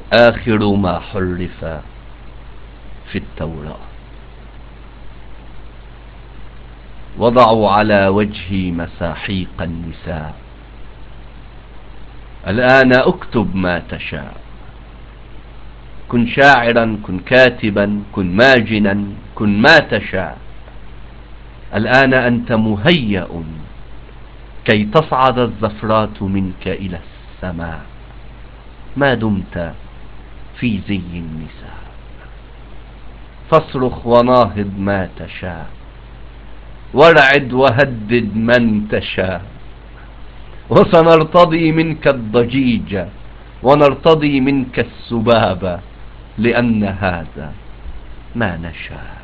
آخر ما حرف في التوراة وضعوا على وجهي مساحيق النساء الآن اكتب ما تشاء كن شاعرا كن كاتبا كن ماجنا كن ما تشاء الآن أنت مهيأ كي تصعد الزفرات منك إلى السماء ما دمت في زي النساء فاصرخ وناهض ما تشاء وارعد وهدد من تشاء وسنرتضي منك الضجيج ونرتضي منك السباب لأن هذا ما نشاء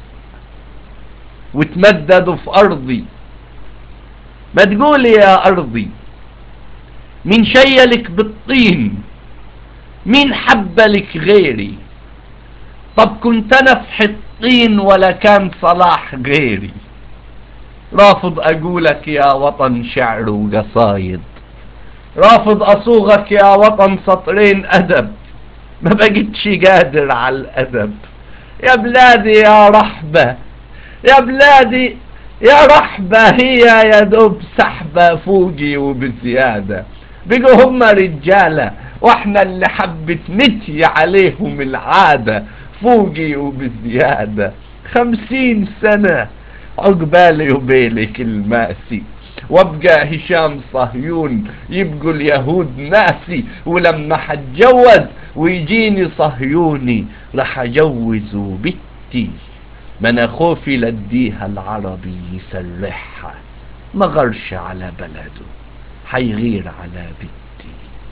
وتمددوا في أرضي ما تقولي يا أرضي مين شيلك بالطين مين حبلك غيري طب كنت أنا في حطين ولا كان صلاح غيري رافض أقولك يا وطن شعر وقصايد رافض أصوغك يا وطن سطرين أدب ما بقتش قادر على الأدب يا بلادي يا رحبة يا بلادي يا رحبة هي يا دوب سحبة فوقي وبزيادة بقوا هم رجالة واحنا اللي حبت متي عليهم العادة فوقي وبزيادة خمسين سنة عقبالي وبيلك الماسي وابقى هشام صهيون يبقوا اليهود ناسي ولما حتجوز ويجيني صهيوني راح اجوزه بنتي ما انا خوفي لديها العربي يسرحها ما غرش على بلده حيغير على بنتي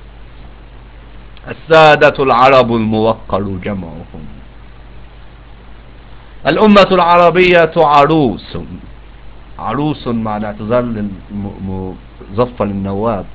السادة العرب الموقر جمعهم الأمة العربية عروس عروس مع الاعتذار لمظفر النواب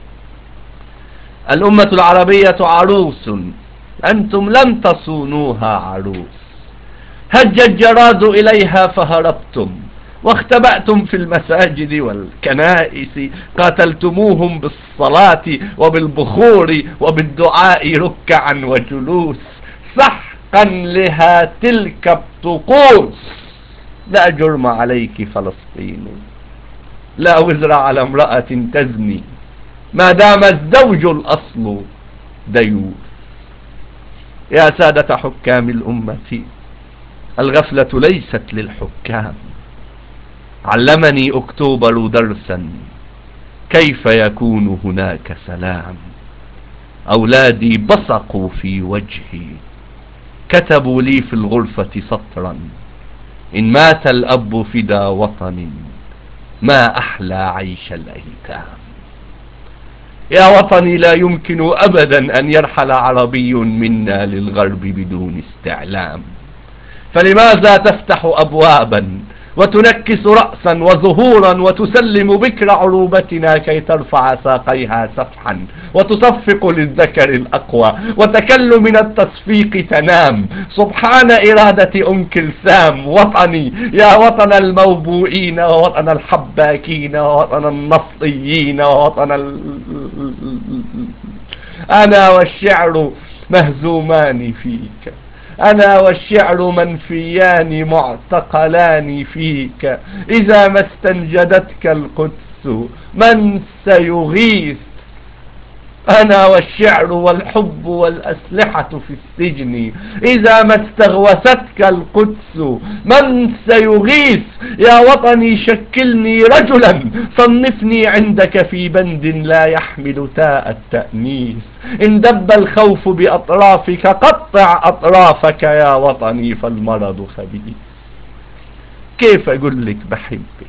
الأمة العربية عروس أنتم لم تصونوها عروس هج الجراد إليها فهربتم واختبأتم في المساجد والكنائس قاتلتموهم بالصلاة وبالبخور وبالدعاء ركعا وجلوس سحقا لها تلك الطقوس لا جرم عليك فلسطين لا وزر على امرأة تزني ما دام الزوج الأصل ديوث يا سادة حكام الأمة الغفلة ليست للحكام علمني أكتوبر درسا كيف يكون هناك سلام أولادي بصقوا في وجهي كتبوا لي في الغرفة سطرا إن مات الأب فدا وطن ما أحلى عيش الأيتام يا وطني لا يمكن أبدا أن يرحل عربي منا للغرب بدون استعلام فلماذا تفتح أبوابا وتنكس رأسا وظهورا وتسلم بكر عروبتنا كي ترفع ساقيها سفحا وتصفق للذكر الأقوى وتكل من التصفيق تنام سبحان إرادة أم كلثام وطني يا وطن الموبوئين ووطن الحباكين ووطن النفطيين ووطن ال... أنا والشعر مهزومان فيك أنا والشعر منفيان معتقلان فيك إذا ما استنجدتك القدس من سيغيث أنا والشعر والحب والأسلحة في السجن إذا ما استغوثتك القدس من سيغيث يا وطني شكلني رجلا صنفني عندك في بند لا يحمل تاء التأنيث إن دب الخوف بأطرافك قطع أطرافك يا وطني فالمرض خبيث كيف أقول لك بحبك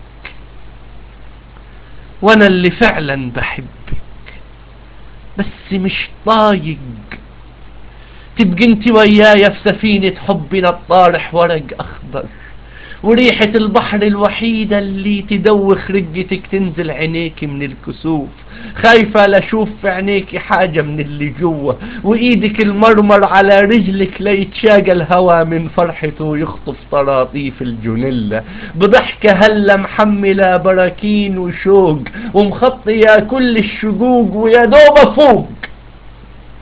وأنا اللي فعلا بحبك بس مش طايق تبقى انت وياي في سفينة حبنا الطارح ورق اخضر وريحة البحر الوحيدة اللي تدوخ رقتك تنزل عينيك من الكسوف خايفة لشوف في عينيك حاجة من اللي جوا وايدك المرمر على رجلك ليتشاق الهوى من فرحته يخطف طراطيف الجنلة بضحكة هلا محملة براكين وشوق ومخطية كل الشقوق ويا دوب فوق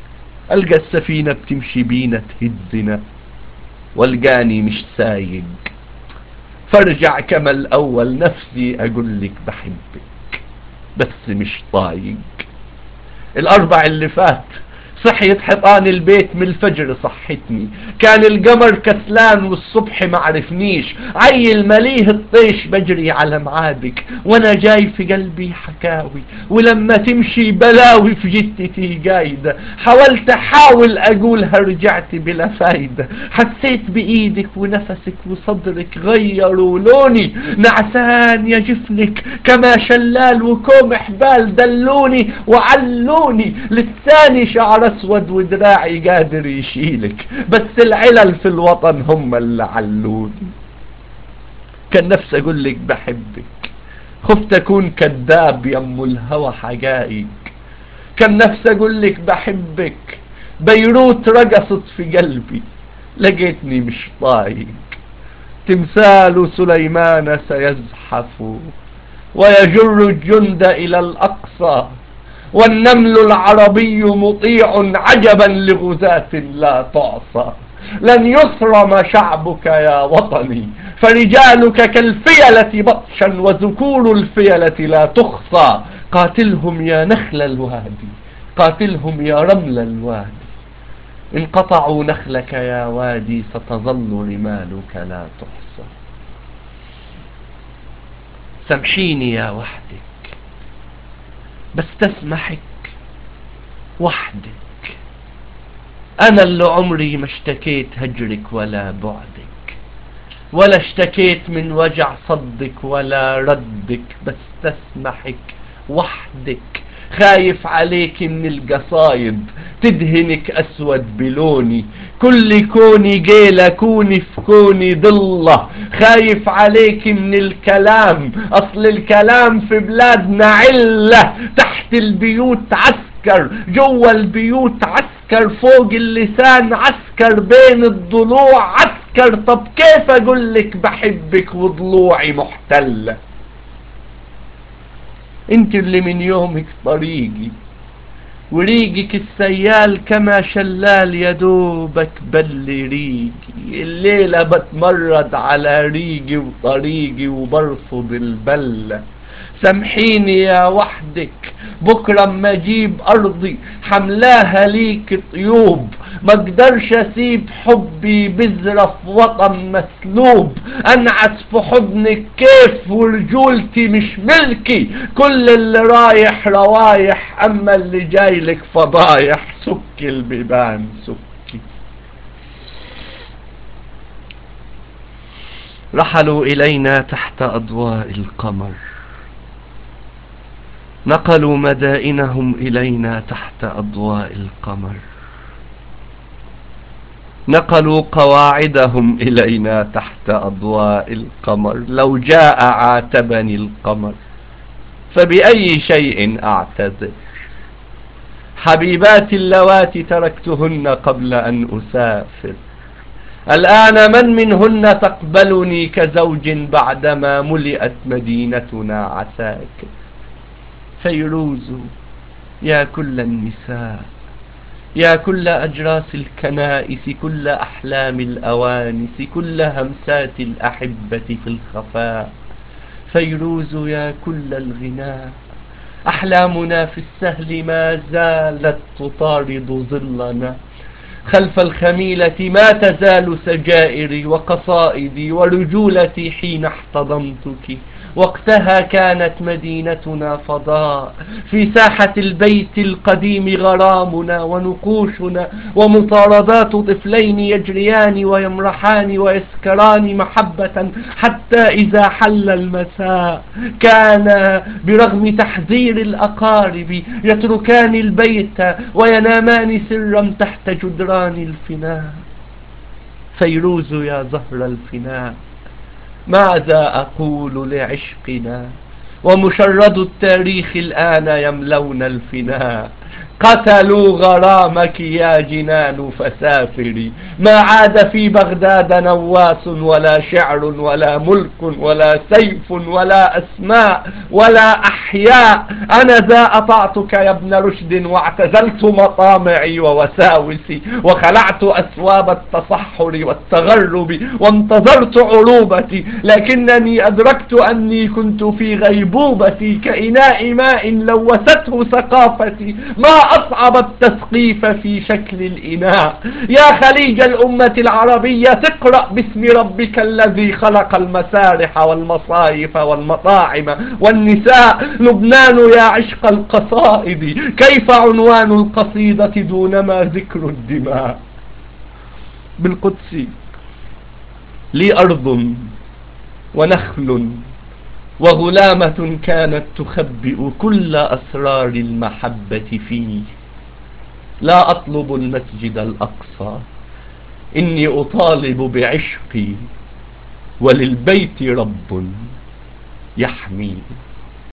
ألقى السفينة بتمشي بينا تهزنا والقاني مش سايق فارجع كما الأول نفسي أقول لك بحبك بس مش طايق الأربع اللي فات صحيت حيطان البيت من الفجر صحتني كان القمر كسلان والصبح معرفنيش عيل مليه الطيش بجري على معادك وانا جاي في قلبي حكاوي ولما تمشي بلاوي في جتتي قايدة حاولت احاول اقولها رجعت بلا فايدة حسيت بايدك ونفسك وصدرك غيروا لوني نعسان يا جفنك كما شلال وكوم حبال دلوني وعلوني لساني شعر اسود ودراعي قادر يشيلك بس العلل في الوطن هم اللي علوني كان نفسي اقول لك بحبك خفت اكون كذاب يم الهوى حقائق كان نفسي اقول لك بحبك بيروت رقصت في قلبي لقيتني مش طايق تمثال سليمان سيزحف ويجر الجند الى الاقصى والنمل العربي مطيع عجبا لغزاة لا تعصى لن يصرم شعبك يا وطني فرجالك كالفيلة بطشا وذكور الفيلة لا تخصى قاتلهم يا نخل الوادي قاتلهم يا رمل الوادي إن قطعوا نخلك يا وادي ستظل رمالك لا تحصى سامحيني يا وحدك بس تسمحك وحدك أنا اللي عمري ما اشتكيت هجرك ولا بعدك ولا اشتكيت من وجع صدك ولا ردك بس تسمحك وحدك خايف عليك من القصايد تدهنك أسود بلوني كل كوني جيلة كوني في كوني ضلة خايف عليك من الكلام أصل الكلام في بلادنا علة تحت البيوت عسكر جوا البيوت عسكر فوق اللسان عسكر بين الضلوع عسكر طب كيف أقولك بحبك وضلوعي محتلة انت اللي من يومك طريقي وريقك السيال كما شلال يدوبك بل ريقي الليلة بتمرد على ريقي وطريقي وبرفض البلة سامحيني يا وحدك بكرة اما اجيب ارضي حملاها ليك طيوب ما اقدرش اسيب حبي بذرة في وطن مسلوب انعس في حضنك كيف ورجولتي مش ملكي كل اللي رايح روايح اما اللي جاي لك فضايح سكي البيبان سكي رحلوا الينا تحت اضواء القمر نقلوا مدائنهم إلينا تحت أضواء القمر نقلوا قواعدهم إلينا تحت أضواء القمر لو جاء عاتبني القمر فبأي شيء أعتذر حبيباتي اللواتي تركتهن قبل أن أسافر الآن من منهن تقبلني كزوج بعدما ملئت مدينتنا عساكر فيروز يا كل النساء يا كل أجراس الكنائس كل أحلام الأوانس كل همسات الأحبة في الخفاء فيروز يا كل الغناء أحلامنا في السهل ما زالت تطارد ظلنا خلف الخميلة ما تزال سجائري وقصائدي ورجولتي حين احتضنتك وقتها كانت مدينتنا فضاء في ساحة البيت القديم غرامنا ونقوشنا ومطاردات طفلين يجريان ويمرحان ويسكران محبة حتى إذا حل المساء كان برغم تحذير الأقارب يتركان البيت وينامان سرا تحت جدران الفناء فيروز يا زهر الفناء ماذا أقول لعشقنا ومشرد التاريخ الآن يملون الفناء قتلوا غرامك يا جنان فسافري ما عاد في بغداد نواس ولا شعر ولا ملك ولا سيف ولا أسماء ولا أحياء أنا ذا أطعتك يا ابن رشد واعتزلت مطامعي ووساوسي وخلعت أسواب التصحر والتغرب وانتظرت عروبتي لكنني أدركت أني كنت في غيبوبتي كإناء ماء لوثته ثقافتي ما أصعب التسقيف في شكل الإناء يا خليج الأمة العربية تقرأ باسم ربك الذي خلق المسارح والمصايف والمطاعم والنساء لبنان يا عشق القصائد كيف عنوان القصيدة دونما ذكر الدماء بالقدس لي أرض ونخل وغلامة كانت تخبئ كل أسرار المحبة فيه لا أطلب المسجد الأقصى إني أطالب بعشقي وللبيت رب يحميه